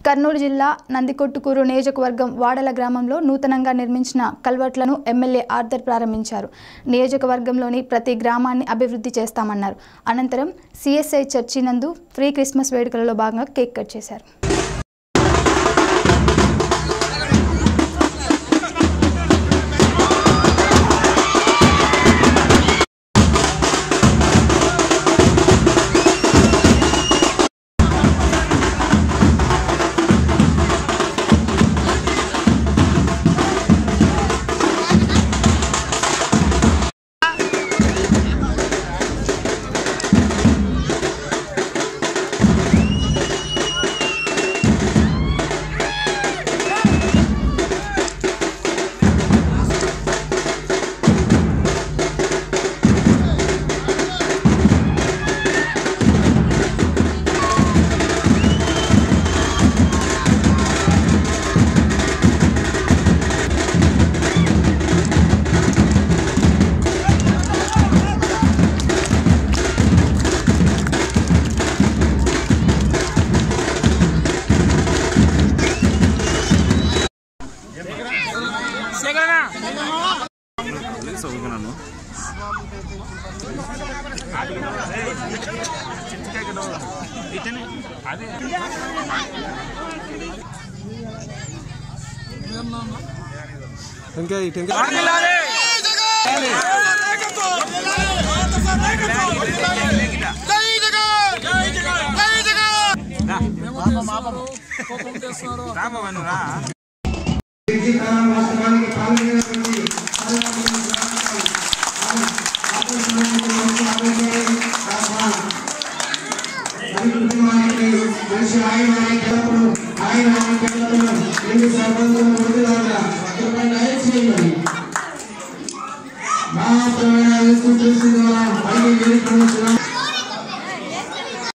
కర్నూలు జిల్లా నందికొట్టుకూరు నియోజకవర్గం వాడల గ్రామంలో నూతనంగా నిర్మించిన కల్వర్ట్లను ఎమ్మెల్యే ఆర్థర్ ప్రారంభించారు నియోజకవర్గంలోని ప్రతి గ్రామాన్ని అభివృద్ధి చేస్తామన్నారు అనంతరం సిఎస్ఐ చర్చి నందు ఫ్రీ క్రిస్మస్ వేడుకలలో భాగంగా కేక్ కట్ చేశారు చదువుకున్నాను టెంకాయ టెంకాయ వాస్తవానికి పాల్గొనేటువంటి కుటుంబానికి మంచి ఆయన ఎల్లప్పుడూ ఆయన పిల్లలను ఎన్ని సర్బంధం ముందులాగా దయచేయండి చేయండి మా ప్రేమ యేసు క్రీస్తు ద్వారా పైకి వేడుకొని